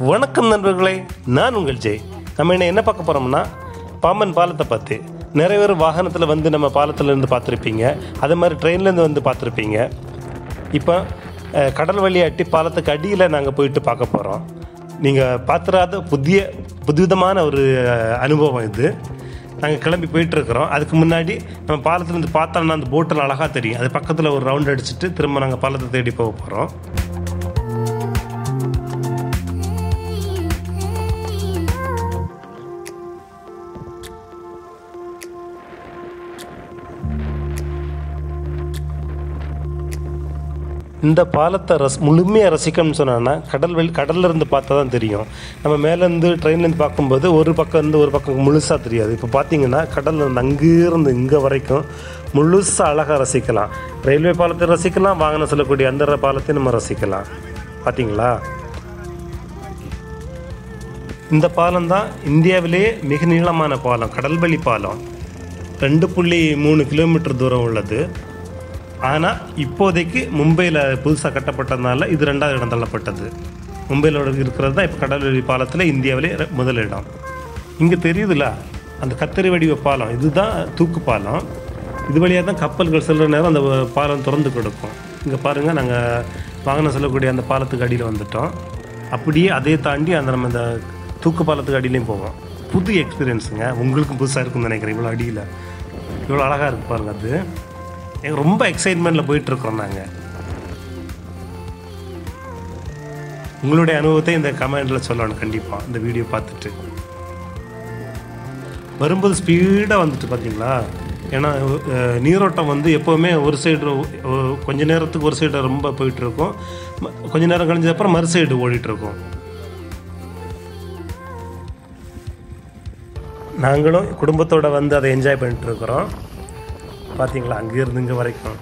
வணக்கம் நண்பர்களே நான் உங்கள் ஜெய் நம்ம என்ன என்ன பார்க்க போகிறோம்னா பாம்பன் பாலத்தை பற்றி நிறைய பேர் வாகனத்தில் வந்து நம்ம பாலத்துல இருந்து பார்த்துருப்பீங்க அதே மாதிரி ட்ரெயின்லேருந்து வந்து பார்த்துருப்பீங்க இப்போ அஹ், கடல் வழியாட்டி பாலத்துக்கு அடியில் நாங்கள் போயிட்டு பார்க்க போகிறோம் நீங்கள் பார்த்துறாத புதிய புதுவிதமான ஒரு அஹ், அனுபவம் இது நாங்கள் கிளம்பி போயிட்டுருக்குறோம் அதுக்கு முன்னாடி நம்ம பாலத்துலேருந்து பார்த்தோம்னா அந்த போட்டில் அழகாக தெரியும் அது பக்கத்தில் ஒரு ரவுண்ட் அடிச்சுட்டு திரும்ப நாங்கள் பாலத்தை தேடி போக போகிறோம் இந்த பாலத்தை ரஸ் முழுமையாக ரசிக்கணும்னு சொன்னோன்னா கடல் வெளி கடல்ல இருந்து பார்த்தா தான் தெரியும் நம்ம மேலேருந்து ட்ரெயின்லேருந்து பார்க்கும்போது ஒரு பக்கம் இருந்து ஒரு பக்கம் முழுசாக தெரியாது இப்போ பார்த்தீங்கன்னா கடல்ல இருந்து அங்கேருந்து இங்கே வரைக்கும் முழுசாக அழகாக ரசிக்கலாம் ரயில்வே பாலத்தை ரசிக்கலாம் வாகனம் செல்லக்கூடிய அந்த பாலத்தையும் நம்ம ரசிக்கலாம் பார்த்தீங்களா இந்த பாலம் தான் இந்தியாவிலேயே மிக நீளமான பாலம் கடல்வழி பாலம் ரெண்டு புள்ளி மூணு கிலோமீட்டர் தூரம் உள்ளது ஆனால் இப்போதைக்கு மும்பையில் புதுசாக கட்டப்பட்டதுனால இது ரெண்டாவது இடம் தள்ளப்பட்டது மும்பையில் இருக்கிறது தான் இப்போ கடல்வழி பாலத்தில் இந்தியாவிலே ரெ- முதல் இடம் இங்கே தெரியுதுல அந்த கத்தரி வடிவ பாலம் இதுதான் தூக்கு பாலம் இது வழியாக தான் கப்பல்கள் செல்கிற நேரம் அந்த பாலம் திறந்து கொடுக்கும் இங்கே பாருங்கள் நாங்கள் வாகனம் செல்லக்கூடிய அந்த பாலத்துக்கு அடியில் வந்துட்டோம் அப்படியே அதை தாண்டி அந்த நம்ம இந்த தூக்கு பாலத்துக்கு அடியிலையும் போவோம் புது எக்ஸ்பீரியன்ஸுங்க உங்களுக்கும் புதுசாக இருக்கும்னு நினைக்கிறேன் இவ்வளோ அடியில் இவ்வளோ அழகாக இருக்கு பாருங்க அது எனக்கு ரொம்ப எக்ஸைட்மெண்ட்டில் போயிட்டுருக்கோம் நாங்கள் உங்களுடைய அனுபவத்தை இந்த கமெண்டில் சொல்லணும் கண்டிப்பாக இந்த வீடியோ பார்த்துட்டு வரும்போது ஸ்பீடாக வந்துட்டு பார்த்தீங்களா ஏன்னா அஹ், நீரோட்டம் வந்து எப்போவுமே ஒரு சைடு கொஞ்ச நேரத்துக்கு ஒரு சைடு ரொம்ப போயிட்டு இருக்கும் ம- கொஞ்ச நேரம் கழிஞ்ச அப்புறம் மறு சைடு ஓடிட்டு இருக்கும் நாங்களும் குடும்பத்தோட வந்து அதை என்ஜாய் பண்ணிட்டு இருக்கிறோம் பார்த்தீங்களா அங்கேருந்து இங்கே வரைக்கும்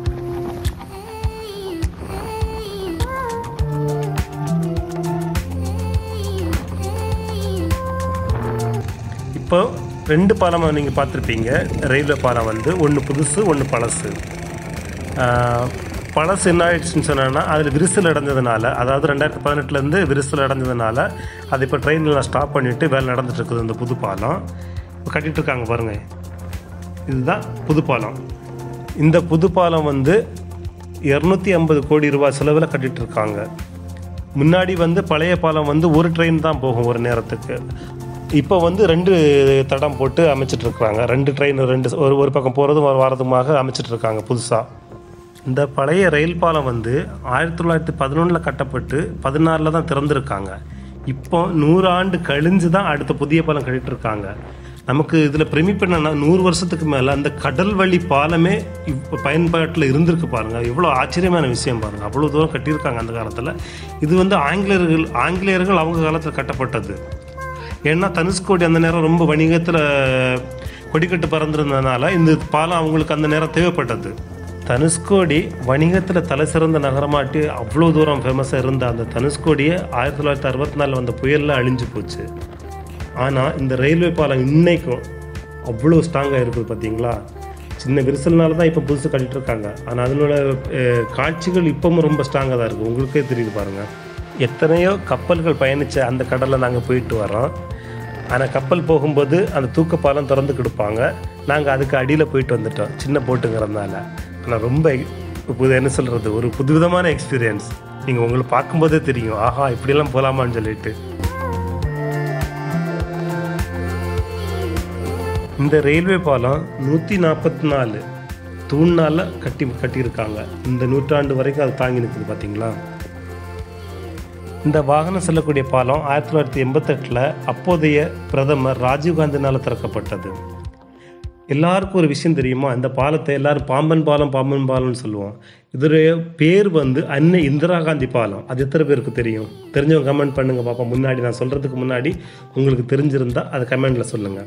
இப்போ ரெண்டு பாலம் நீங்கள் பார்த்துருப்பீங்க ரயில்வே பாலம் வந்து ஒன்று புதுசு ஒன்று பழசு ஆஹ், பழசு என்ன ஆயிடுச்சுன்னு சொன்னோன்னா அதில் விரிசல் அடைஞ்சதுனால அதாவது ரெண்டாயிரத்தி பதினெட்டுலேருந்து விரிசல் அடைஞ்சதுனால அது இப்போ ட்ரெயினில் ஸ்டாப் பண்ணிவிட்டு வேலை நடந்துட்டு இருக்குது இந்த புது பாலம் இப்போ கட்டிட்டு இருக்காங்க பாருங்கள் இதுதான் புது பாலம் இந்த புது பாலம் வந்து இரநூத்தி ஐம்பது கோடி ரூபாய் செலவில் கட்டிட்டு இருக்காங்க முன்னாடி வந்து பழைய பாலம் வந்து ஒரு ட்ரெயின் தான் போகும் ஒரு நேரத்துக்கு இப்போ வந்து ரெண்டு தடம் போட்டு அமைச்சிட்டு இருக்காங்க ரெண்டு ட்ரெயின் ரெண்டு ஒரு ஒரு பக்கம் போகிறதும் ஒரு வாரதுமாக அமைச்சிட்டு இருக்காங்க புதுசாக இந்த பழைய ரயில் பாலம் வந்து ஆயிரத்தி தொள்ளாயிரத்தி பதினொன்றில் கட்டப்பட்டு பதினாறில் தான் திறந்திருக்காங்க இப்போ நூறு ஆண்டு கழிஞ்சு தான் அடுத்த புதிய பாலம் கட்டிட்டு இருக்காங்க நமக்கு இதில் பிரமிப்பு என்னன்னா நூறு வருஷத்துக்கு மேலே அந்த கடல் வழி பாலமே இப்போ பயன்பாட்டில் இருந்திருக்கு பாருங்க எவ்வளோ ஆச்சரியமான விஷயம் பாருங்க அவ்வளோ தூரம் கட்டியிருக்காங்க அந்த காலத்தில் இது வந்து ஆங்கிலேயர்கள் ஆங்கிலேயர்கள் அவங்க காலத்தில் கட்டப்பட்டது ஏன்னா தனுஷ்கோடி அந்த நேரம் ரொம்ப வணிகத்தில் கொடிக்கட்டு பறந்திருந்ததுனால இந்த பாலம் அவங்களுக்கு அந்த நேரம் தேவைப்பட்டது தனுஷ்கோடி வணிகத்தில் தலை சிறந்த நகரமாட்டி அவ்வளோ தூரம் ஃபேமஸாக இருந்த அந்த தனுஷ்கோடியை ஆயிரத்தி தொள்ளாயிரத்தி அறுபத்தி நாலில் வந்த புயலில் அழிஞ்சு போச்சு ஆனால் இந்த ரயில்வே பாலம் இன்னைக்கும் அவ்வளோ ஸ்ட்ராங்காக இருக்குது பார்த்தீங்களா சின்ன விரிசல்னால தான் இப்போ புதுசு கட்டிட்டு இருக்காங்க ஆனால் அதனோட அஹ், காட்சிகள் இப்பவும் ரொம்ப ஸ்ட்ராங்காக தான் இருக்குது உங்களுக்கே தெரியுது பாருங்கள் எத்தனையோ கப்பல்கள் பயணித்த அந்த கடலில் நாங்கள் போயிட்டு வரோம் ஆனால் கப்பல் போகும்போது அந்த தூக்க பாலம் திறந்து கொடுப்பாங்க நாங்கள் அதுக்கு அடியில் போயிட்டு வந்துட்டோம் சின்ன போட்டுங்கிறதுனால ஆனால் ரொம்ப புது என்ன சொல்கிறது ஒரு புதுவிதமான எக்ஸ்பீரியன்ஸ் நீங்கள் உங்களை பார்க்கும்போதே தெரியும் ஆஹா இப்படியெல்லாம் போகலாமான்னு சொல்லிட்டு இந்த ரயில்வே பாலம் நூற்றி நாற்பத்தி நாலு தூண்ணால கட்டி கட்டியிருக்காங்க இந்த நூற்றாண்டு வரைக்கும் அது தாங்கி நிற்குது பார்த்தீங்களா இந்த வாகனம் செல்லக்கூடிய பாலம் ஆயிரத்தி தொள்ளாயிரத்தி எண்பத்தெட்டில் அப்போதைய பிரதமர் ராஜீவ்காந்தினால் திறக்கப்பட்டது எல்லாருக்கும் ஒரு விஷயம் தெரியுமா இந்த பாலத்தை எல்லாரும் பாம்பன் பாலம் பாம்பன் பாலம்னு சொல்லுவோம் இதோடைய பேர் வந்து அன்னை இந்திரா காந்தி பாலம் அது எத்தனை பேருக்கு தெரியும் தெரிஞ்சவங்க கமெண்ட் பண்ணுங்க பாப்பா முன்னாடி நான் சொல்றதுக்கு முன்னாடி உங்களுக்கு தெரிஞ்சிருந்தா அதை கமெண்ட்ல சொல்லுங்க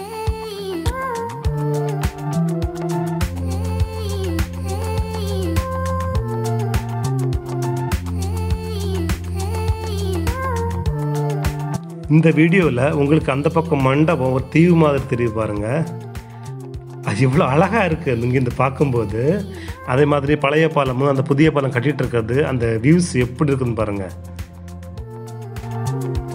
இந்த வீடியோவில் உங்களுக்கு அந்த பக்கம் மண்டபம் ஒரு தீவு மாதிரி தெரியுது பாருங்க அது எவ்வளோ அழகாக இருக்குது இங்கேருந்து பார்க்கும்போது அதே மாதிரி பழைய பாலமும் அந்த புதிய பாலம் கட்டிட்டு இருக்கிறது அந்த வியூஸ் எப்படி இருக்குன்னு பாருங்கள்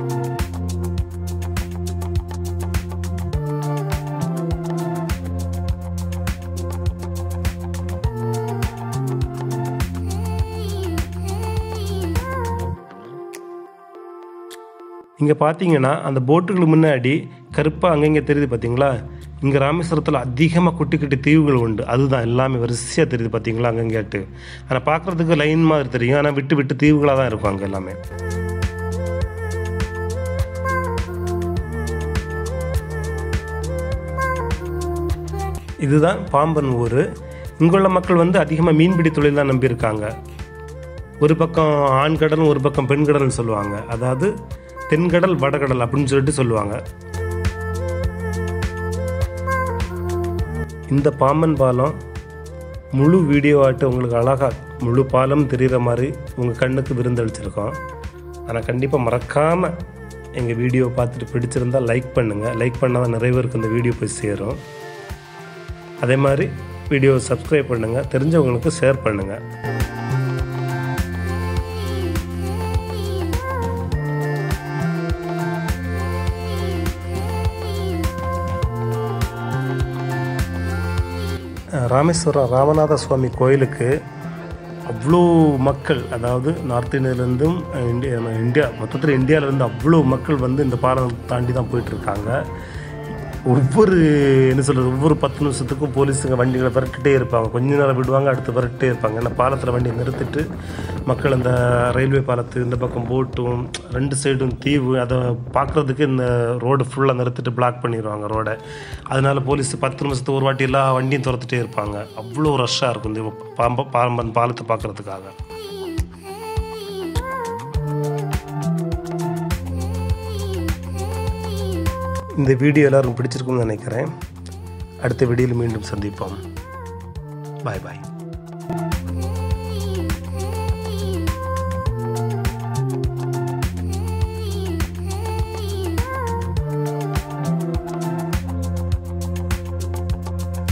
இங்கே பார்த்தீங்கன்னா அந்த போட்டுகளுக்கு முன்னாடி கருப்பாக அங்கங்கே தெரியுது பார்த்தீங்களா இங்கே ராமேஸ்வரத்தில் அதிகமாக குட்டி குட்டி தீவுகள் உண்டு அதுதான் எல்லாமே வரிசையாக தெரியுது பார்த்தீங்களா அங்கங்கேட்டு ஆனால் பார்க்குறதுக்கு லைன் மாதிரி தெரியும் ஆனால் விட்டு விட்டு தீவுகளாக தான் இருக்கும் அங்கே எல்லாமே இதுதான் பாம்பன் ஊர் இங்குள்ள மக்கள் வந்து அதிகமாக மீன்பிடி தொழில் தான் நம்பியிருக்காங்க ஒரு பக்கம் ஆண் கடல் ஒரு பக்கம் பெண் கடல்னு சொல்லுவாங்க அதாவது தென்கடல் வடகடல் அப்படின்னு சொல்லிட்டு சொல்லுவாங்க இந்த பாம்பன் பாலம் முழு வீடியோ ஆட்டு உங்களுக்கு அழகாக முழு பாலம் தெரிகிற மாதிரி உங்கள் கண்ணுக்கு விருந்தளிச்சிருக்கோம் ஆனால் கண்டிப்பாக மறக்காமல் எங்கள் வீடியோ பார்த்துட்டு பிடிச்சிருந்தால் லைக் பண்ணுங்கள் லைக் பண்ணால் தான் நிறைய பேருக்கு இந்த வீடியோ போய் சேரும் அதே மாதிரி வீடியோவை சப்ஸ்கிரைப் பண்ணுங்கள் தெரிஞ்சவங்களுக்கு ஷேர் பண்ணுங்கள் ராமேஸ்வரம் ராமநாத சுவாமி கோயிலுக்கு அவ்வளோ மக்கள் அதாவது நார்த் இந்தியாவிலேருந்தும் இந்தியா இந்தியா மொத்தத்தில் இந்தியாவிலேருந்து அவ்வளோ மக்கள் வந்து இந்த பாலம் தாண்டி தான் போயிட்டுருக்காங்க ஒவ்வொரு என்ன சொல்கிறது ஒவ்வொரு பத்து நிமிஷத்துக்கும் போலீஸுங்க வண்டிகளை விரட்டிட்டே இருப்பாங்க கொஞ்ச நேரம் விடுவாங்க அடுத்து விரட்டிட்டே இருப்பாங்க ஏன்னா பாலத்தில் வண்டியை நிறுத்திட்டு மக்கள் அந்த ரயில்வே பாலத்து இந்த பக்கம் போட்டும் ரெண்டு சைடும் தீவு அதை பார்க்குறதுக்கு இந்த ரோடு ஃபுல்லாக நிறுத்திட்டு பிளாக் பண்ணிடுவாங்க ரோடை அதனால போலீஸ் பத்து நிமிஷத்துக்கு ஒரு வாட்டி எல்லா வண்டியும் துரத்துட்டே இருப்பாங்க அவ்வளோ ரஷ்ஷாக இருக்கும் இந்த பாம்ப பாம்பன் பாலத்தை பார்க்குறதுக்காக இந்த வீடியோ எல்லாரும் பிடிச்சிருக்கும்னு நினைக்கிறேன் அடுத்த வீடியோவில் மீண்டும் சந்திப்போம் பாய் பாய்